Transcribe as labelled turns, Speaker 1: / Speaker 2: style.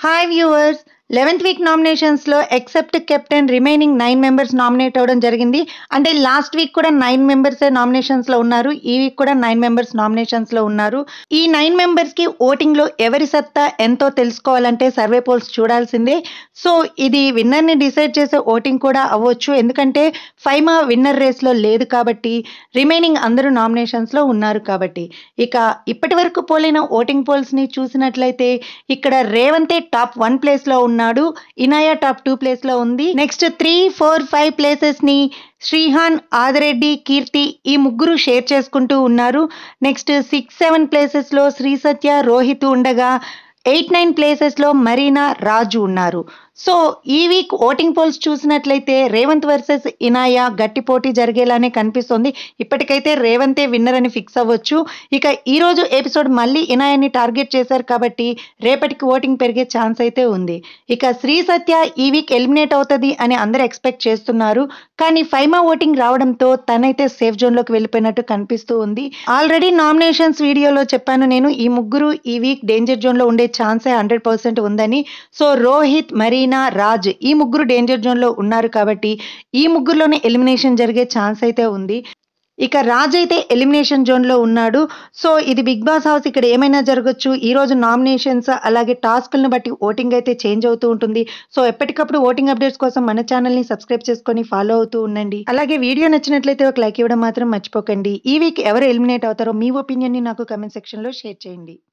Speaker 1: hi viewers eleventh week నామినేషన్స్లో except captain remaining nine members nominate అవ్వడం జరిగింది అంటే లాస్ట్ వీక్ కూడా నైన్ మెంబర్సే నామినేషన్స్లో ఉన్నారు ఈ వీక్ కూడా నైన్ మెంబర్స్ నామినేషన్స్లో ఉన్నారు ఈ నైన్ మెంబర్స్కి ఓటింగ్లో ఎవరి సత్తా ఎంతో తెలుసుకోవాలంటే సర్వే పోల్స్ చూడాల్సిందే సో ఇది విన్నర్ని డిసైడ్ చేసే ఓటింగ్ కూడా అవ్వచ్చు ఎందుకంటే ఫైమా విన్నర్ రేస్లో లేదు కాబట్టి రిమైనింగ్ అందరూ నామినేషన్స్లో ఉన్నారు కాబట్టి ఇక ఇప్పటి వరకు పోలిన ఓటింగ్ పోల్స్ని చూసినట్లయితే ఇక్కడ రేవంతే టాప్ వన్ ప్లేస్లో ఉన్నాడు ఇనాయా టాప్ టూ ప్లేస్లో ఉంది నెక్స్ట్ త్రీ ఫోర్ ఫైవ్ ప్లేసెస్ని శ్రీహాన్ ఆదిరెడ్డి కీర్తి ఈ ముగ్గురు షేర్ చేసుకుంటూ ఉన్నారు నెక్స్ట్ సిక్స్ సెవెన్ ప్లేసెస్లో శ్రీ సత్య రోహిత్ ఉండగా ఎయిట్ నైన్ ప్లేసెస్లో మరీనా రాజు ఉన్నారు సో ఈ వీక్ ఓటింగ్ పోల్స్ చూసినట్లయితే రేవంత్ వర్సెస్ ఇనాయా గట్టి పోటీ జరిగేలానే కనిపిస్తుంది ఇప్పటికైతే రేవంతే విన్నర్ అని ఫిక్స్ అవ్వచ్చు ఇక ఈ రోజు ఎపిసోడ్ మళ్ళీ ఇనాయాని టార్గెట్ చేశారు కాబట్టి రేపటికి ఓటింగ్ పెరిగే ఛాన్స్ అయితే ఉంది ఇక శ్రీ సత్య ఈ వీక్ ఎలిమినేట్ అవుతుంది అని అందరూ ఎక్స్పెక్ట్ చేస్తున్నారు కానీ ఫైమా ఓటింగ్ రావడంతో తనైతే సేఫ్ జోన్లోకి వెళ్ళిపోయినట్టు కనిపిస్తూ ఉంది ఆల్రెడీ నామినేషన్స్ వీడియోలో చెప్పాను నేను ఈ ముగ్గురు ఈ వీక్ డేంజర్ జోన్లో ఉండే ఛాన్సే హండ్రెడ్ పర్సెంట్ ఉందని సో రోహిత్ మరీనా రాజ్ ఈ ముగ్గురు డేంజర్ జోన్లో ఉన్నారు కాబట్టి ఈ ముగ్గురులోనే ఎలిమినేషన్ జరిగే ఛాన్స్ అయితే ఉంది ఇక రాజ్ అయితే ఎలిమినేషన్ జోన్లో ఉన్నాడు సో ఇది బిగ్ బాస్ హౌస్ ఇక్కడ ఏమైనా జరగచ్చు ఈ రోజు నామినేషన్స్ అలాగే టాస్క్లను బట్టి ఓటింగ్ అయితే చేంజ్ అవుతూ ఉంటుంది సో ఎప్పటికప్పుడు ఓటింగ్ అప్డేట్స్ కోసం మన ఛానల్ని సబ్స్క్రైబ్ చేసుకొని ఫాలో అవుతూ ఉండండి అలాగే వీడియో నచ్చినట్లయితే ఒక లైక్ ఇవ్వడం మాత్రం మర్చిపోకండి ఈ వీక్ ఎవరు ఎలిమినేట్ అవుతారో మీ ఒపీనియన్ని నాకు కమెంట్ సెక్షన్లో షేర్ చేయండి